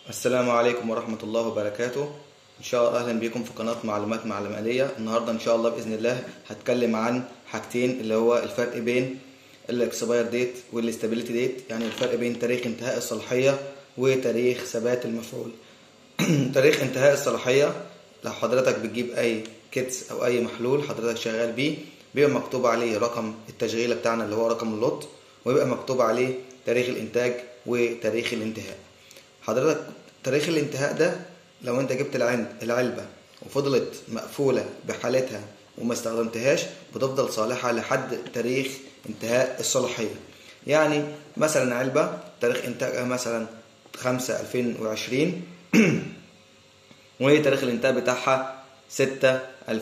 السلام عليكم ورحمة الله وبركاته إن شاء الله أهلا بكم في قناة معلومات معلوماتية النهاردة إن شاء الله بإذن الله هتكلم عن حاجتين اللي هو الفرق بين الاكسباير ديت والاستابيليتي ديت يعني الفرق بين تاريخ انتهاء الصلاحية وتاريخ ثبات المفعول تاريخ انتهاء الصلاحية لو حضرتك بتجيب أي كيتس أو أي محلول حضرتك شغال بيه بيبقى مكتوب عليه رقم التشغيلة بتاعنا اللي هو رقم اللوت ويبقى مكتوب عليه تاريخ الإنتاج وتاريخ الانتهاء حضرتك تاريخ الانتهاء ده لو انت جبت العند العلبة وفضلت مقفولة بحالتها وما استخدمتهاش بتفضل صالحة لحد تاريخ انتهاء الصلاحية يعني مثلا علبة تاريخ انتاجها مثلا 5 2020 وتاريخ الانتهاء بتاعها 6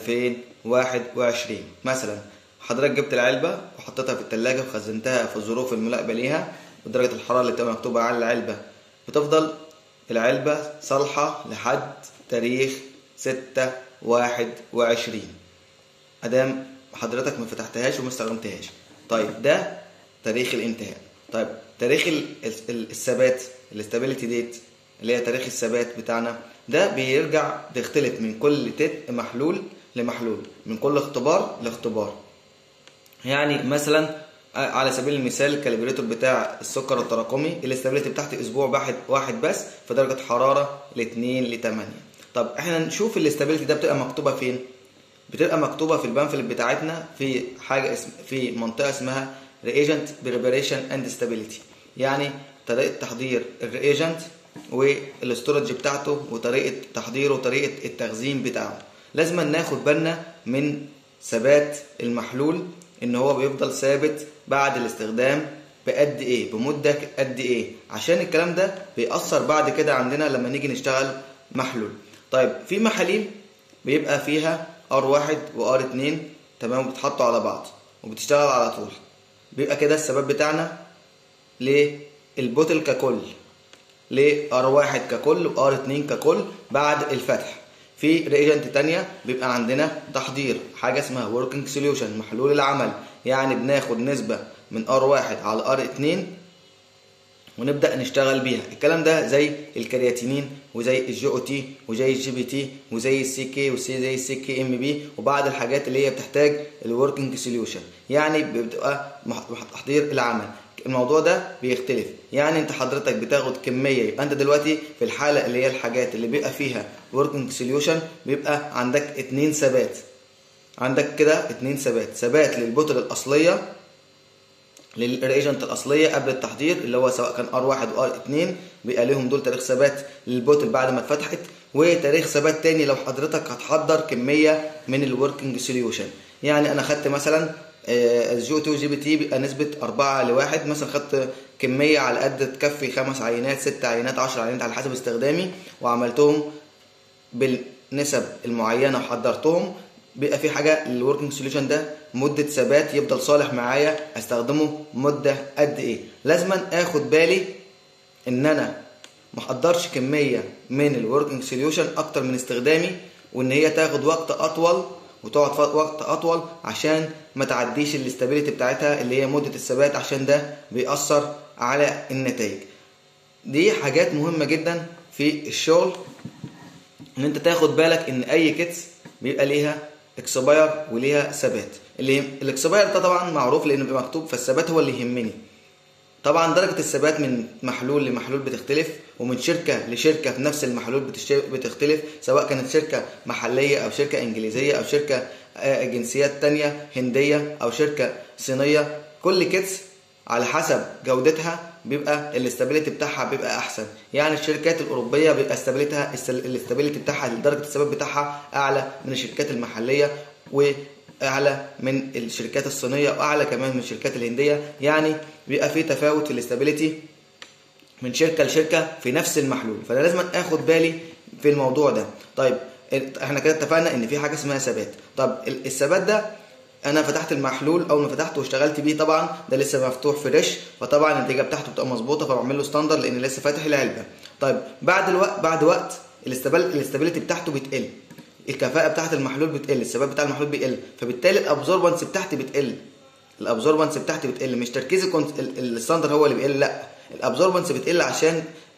2021 مثلا حضرتك جبت العلبة وحطيتها في التلاجة وخزنتها في الظروف الملائمة ليها ودرجة الحرارة اللي بتبقى مكتوبة على العلبة بتفضل العلبة صالحة لحد تاريخ ستة واحد وعشرين أدام حضرتك ما فتحتهاش وما استخدمتهاش طيب ده تاريخ الانتهاء طيب تاريخ ال- ال- الثبات الاستابيليتي ديت اللي هي تاريخ الثبات بتاعنا ده بيرجع بيختلف من كل تت محلول لمحلول من كل اختبار لاختبار يعني مثلا على سبيل المثال الكاليبريتور بتاع السكر التراكمي الاستابيليتي بتاعتي اسبوع واحد واحد بس في درجه حراره ل 2 ل 8 طب احنا نشوف الاستابيليتي ده بتبقى مكتوبه فين بتبقى مكتوبه في البامفلت بتاعتنا في حاجه اسم في منطقه اسمها reagent preparation and stability يعني طريقه تحضير الرياجنت والاستورج بتاعته وطريقه تحضيره وطريقه التخزين بتاعه لازم ناخد بالنا من ثبات المحلول ان هو بيفضل ثابت بعد الاستخدام بقد ايه بمده قد ايه عشان الكلام ده بيأثر بعد كده عندنا لما نيجي نشتغل محلول طيب في محاليل بيبقى فيها R1 و R2 تمام بتحطوا على بعض وبتشتغل على طول بيبقى كده الثبات بتاعنا للبوتل ككل ل R1 ككل و R2 ككل بعد الفتح في ريجنت تانية بيبقى عندنا تحضير حاجة اسمها working solution محلول العمل يعني بناخد نسبة من R1 على R2 ونبدأ نشتغل بيها الكلام ده زي الكرياتينين وزي الجي او تي وزي الجي بي تي وزي السي كي وزي السي كي ام بي وبعض الحاجات اللي هي بتحتاج الوركينج سوليوشن يعني بتبقى تحضير العمل الموضوع ده بيختلف يعني انت حضرتك بتاخد كميه يبقى انت دلوقتي في الحاله اللي هي الحاجات اللي بيبقى فيها وركينج سوليوشن بيبقى عندك اتنين ثبات عندك كده اتنين ثبات ثبات للبوتل الاصليه للريجنت الاصليه قبل التحضير اللي هو سواء كان ار1 وار 2 بيبقى ليهم دول تاريخ ثبات للبوتل بعد ما اتفتحت وتاريخ ثبات تاني لو حضرتك هتحضر كميه من الوركينج سوليوشن يعني انا خدت مثلا الجي 2 جي بي تي بيبقى نسبه 4 لواحد مثلا خدت كميه على قد تكفي خمس عينات ست عينات 10 عينات على حسب استخدامي وعملتهم بالنسب المعينه وحضرتهم بيبقى في حاجه للوركينج سوليوشن ده مده ثبات يفضل صالح معايا استخدمه مده قد ايه لازما اخد بالي ان انا ما احضرش كميه من الوركينج سوليوشن اكتر من استخدامي وان هي تاخد وقت اطول وتقعد وقت اطول عشان ما تعديش الاستابيليتي بتاعتها اللي هي مده الثبات عشان ده بيأثر على النتائج دي حاجات مهمه جدا في الشغل ان انت تاخد بالك ان اي كيتس بيبقى ليها اكسباير وليها ثبات اللي الاكسباير ده طبعا معروف لانه بيبقى مكتوب فالثبات هو اللي يهمني طبعا درجة الثبات من محلول لمحلول بتختلف ومن شركة لشركة في نفس المحلول بتختلف سواء كانت شركة محلية أو شركة إنجليزية أو شركة جنسيات تانية هندية أو شركة صينية كل كيتس على حسب جودتها بيبقى الاستابيليتي بتاعها بيبقى احسن يعني الشركات الاوروبيه بيبقى استابيليتيها الاستابيليتي بتاعها درجه الثبات بتاعها اعلى من الشركات المحليه واعلى من الشركات الصينيه واعلى كمان من الشركات الهنديه يعني بيبقى في تفاوت في الاستابيليتي من شركه لشركه في نفس المحلول فانا لازم اخد بالي في الموضوع ده طيب احنا كده اتفقنا ان في حاجه اسمها ثبات طب الثبات ده انا فتحت المحلول اول ما فتحته واشتغلت بيه طبعا ده لسه مفتوح فريش فطبعا النتيجه بتاعته بتبقى مظبوطه فبعمل له ستاندر لان لسه فاتح العلبه طيب بعد الوقت بعد وقت الاستابيليتي بتاعته بتقل الكفاءه بتاعت المحلول بتقل الثبات بتاع المحلول بيقل فبالتالي الابزوربنس بتاعتي بتقل الابزوربنس بتاعتي بتقل مش تركيز الستاندر هو اللي بيقل لا الابزوربنس بتقل عشان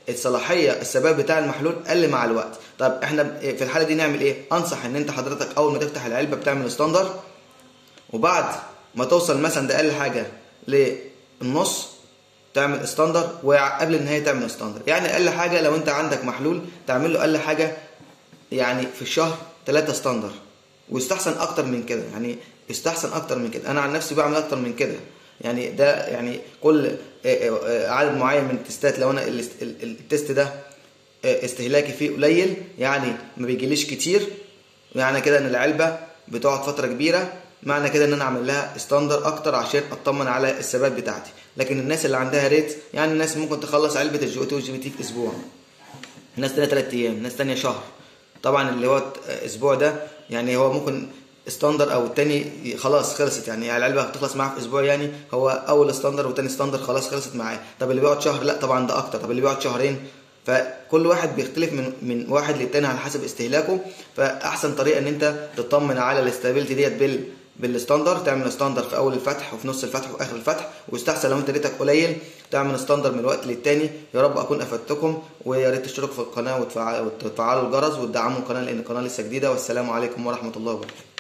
الصلاحيه الثبات بتاع المحلول قل مع الوقت طب احنا في الحاله دي نعمل ايه انصح ان انت حضرتك اول ما تفتح العلبه بتعمل ستاندر وبعد ما توصل مثلا ده اقل حاجه للنص تعمل ستاندر وقبل النهايه تعمل ستاندر يعني اقل حاجه لو انت عندك محلول تعمل له اقل حاجه يعني في الشهر 3 ستاندر ويستحسن اكتر من كده يعني يستحسن اكتر من كده انا عن نفسي بعمل اكتر من كده يعني ده يعني كل عدد معين من التستات لو انا التست ده استهلاكي فيه قليل يعني ما بيجيليش كتير يعني كده ان العلبه بتقعد فتره كبيره معنى كده ان انا اعمل لها ستاندر اكتر عشان اطمن على الثبات بتاعتي لكن الناس اللي عندها ريت يعني الناس ممكن تخلص علبه الجي او تي والجي بي تي في اسبوع ناس تانية 3 ايام ناس تانية شهر طبعا اللي هو اسبوع ده يعني هو ممكن ستاندر او التاني خلاص خلصت يعني العلبه هتخلص معاه في اسبوع يعني هو اول ستاندر وتاني ستاندر خلاص خلصت معاه طب اللي بيقعد شهر لا طبعا ده اكتر طب اللي بيقعد شهرين فكل واحد بيختلف من من واحد للتاني على حسب استهلاكه فاحسن طريقه ان انت تطمن على الاستابيليتي ديت بال بالستاندر تعمل ستاندر في اول الفتح وفي نص الفتح وفي اخر الفتح ويستحسن لو انت ريتك قليل تعمل ستاندر من وقت للتاني يا رب اكون افدتكم ويا ريت تشتركوا في القناه وتفعلوا الجرس وتدعموا القناه لان القناه لسه جديده والسلام عليكم ورحمه الله وبركاته